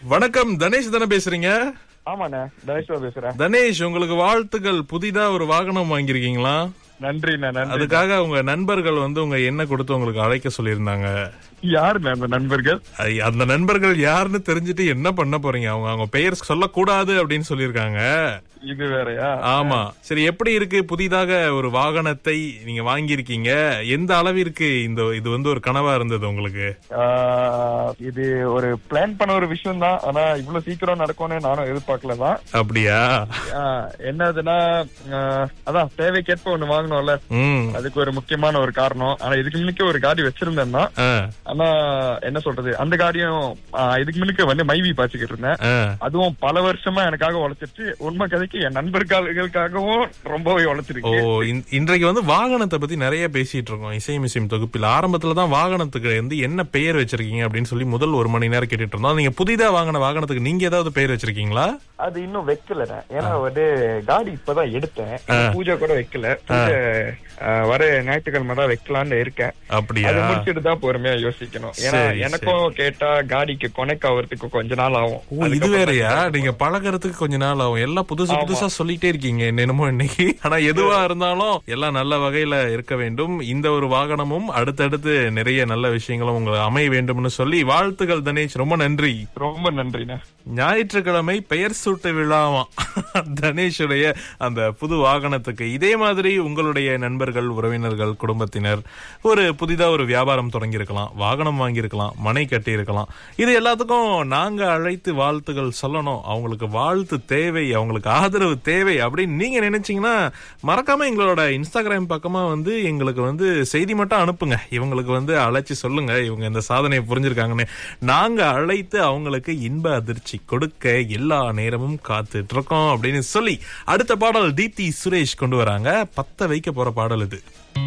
வணக்கம் தனேஷ் தானே பேசுறீங்க ஆமாண்ணே தனேஷ்வா பேசுறேன் தனேஷ் உங்களுக்கு வாழ்த்துக்கள் புதிதா ஒரு வாகனம் வாங்கியிருக்கீங்களா நன்றிண்ணே நன்றி அதுக்காக உங்க நண்பர்கள் வந்து உங்க எண்ணெய் கொடுத்து உங்களுக்கு அழைக்க சொல்லியிருந்தாங்க யாருண்ணே அந்த நண்பர்கள் ஐ, அந்த நண்பர்கள் யாருன்னு தெரிஞ்சுட்டு என்ன பண்ண போறீங்க அவங்க அவங்க பெயர் சொல்லக்கூடாது அப்படின்னு சொல்லியிருக்காங்க இது வேறயா ஆமா சரி எப்படி இருக்கு புதிதாக ஒரு வாகனத்தை நீங்க வாங்கியிருக்கீங்க எந்த அளவிற்கு இந்த இது வந்து ஒரு கனவா இருந்தது உங்களுக்கு ஆஹ், இது ஒரு பிளான் பண்ண ஒரு விஷயம் தான் ஆனா இவ்வளவு சீக்கிரம் நடக்கும்னு நானும் எதிர்பார்க்கல தான் அப்படியா ஆஹ், என்னதுன்னா ஆஹ், அதான் தேவைக்கேற்ப ஒண்ணு வாங்கணும்ல ம் அதுக்கு ஒரு முக்கியமான ஒரு காரணம் ஆனா இதுக்கு முன்னுக்கு ஒரு காடி வச்சிருந்தேன் தான் ஆ, ஆனா என்ன சொல்றது அந்த காடியும் ஆஹ், இதுக்கு முன்னுக்கு வந்து மைவி பாய்ச்சிக்கிட்டு இருந்தேன் ஆ. அதுவும் பல வருஷமா எனக்காக உழைச்சிருச்சு உண்மை கதைக்கு என் நண்பர்களுக்காகவும் ரொம்பவே ஓ உழைச்சிருக்கு இன்- இன்றைக்கு வந்து வாகனத்தை பத்தி நிறைய பேசிட்டு இருக்கோம் இசை மிசிம் தொகுப்பில் ஆரம்பத்துல தான் வாகனத்துக்கு வந்து என்ன பெயர் வச்சிருக்கீங்க அப்படின்னு சொல்லி முதல் ஒரு மணி நேரம் கேட்டுட்டு இருந்தோம் நீங்க புதிதா வாங்கின வாகனத்துக்கு நீங்க ஏதாவது பெயர் வச்சிருக்கீங்களா அது இன்னும் வைக்கல ஏன்னா வந்து காடி இப்பதான் எடுத்தேன் இன்னும் பூஜை கூட வைக்கல பூஜை ஆஹ், வர ஞாயிற்றுக்கிழமை தான் வைக்கலாம்னு இருக்கேன் அப்படியா அது முடிச்சிட்டு தான் பொறுமையா யோசிக்கணும் ஏன்னா சரி, எனக்கும் கேட்டா காடிக்கு கொனைக்கு ஆகிறதுக்கு கொஞ்ச நாள் ஆகும் ஓ இது அதுக்கப்புறம் வேறயா நீங்க பழகறதுக்கு கொஞ்ச நாள் ஆகும் எல்லாம் புதுசு புதுசா சொல்லிட்டே இருக்கீங்க என்னென்னமோ இன்னைக்கு ஆனா எதுவா இருந்தாலும் எல்லாம் நல்ல வகையில இருக்க வேண்டும் இந்த ஒரு வாகனமும் அடுத்தடுத்து நிறைய நல்ல விஷயங்களும் உங்களுக்கு அமைய வேண்டும்னு சொல்லி வாழ்த்துக்கள் தனேஷ் ரொம்ப நன்றி ரொம்ப நன்றிண்ணே ஞாயிற்றுக்கிழமை பெயர் சூட்டு விழாவாம் தனேஷுடைய அந்த புது வாகனத்துக்கு இதே மாதிரி உங்களுடைய நண்பர்கள் உறவினர்கள் குடும்பத்தினர் ஒரு புதிதா ஒரு வியாபாரம் தொடங்கியிருக்கலாம் வாகனம் வாங்கியிருக்கலாம் மனை கட்டியிருக்கலாம் இது எல்லாத்துக்கும் நாங்க அழைத்து வாழ்த்துகள் சொல்லணும் அவங்களுக்கு வாழ்த்து தேவை அவங்களுக்கு ஆதரவு தேவை அப்படின்னு நீங்க நினைச்சீங்கன்னா மறக்காம எங்களோட இன்ஸ்டாகிராம் பக்கமா வந்து எங்களுக்கு வந்து செய்தி மட்டும் அனுப்புங்க இவங்களுக்கு வந்து அழைச்சு சொல்லுங்க இவங்க இந்த சாதனையை புரிஞ்சிருக்காங்கன்னு நாங்க அழைத்து அவங்களுக்கு இன்ப அதிர்ச்சி கொடுக்க எல்லா நேரமும் காத்துட்டு இருக்கோம் அப்படின்னு சொல்லி அடுத்த பாடல் தீப்தி சுரேஷ் கொண்டு வராங்க பத்த வைக்க போற பாடல் இது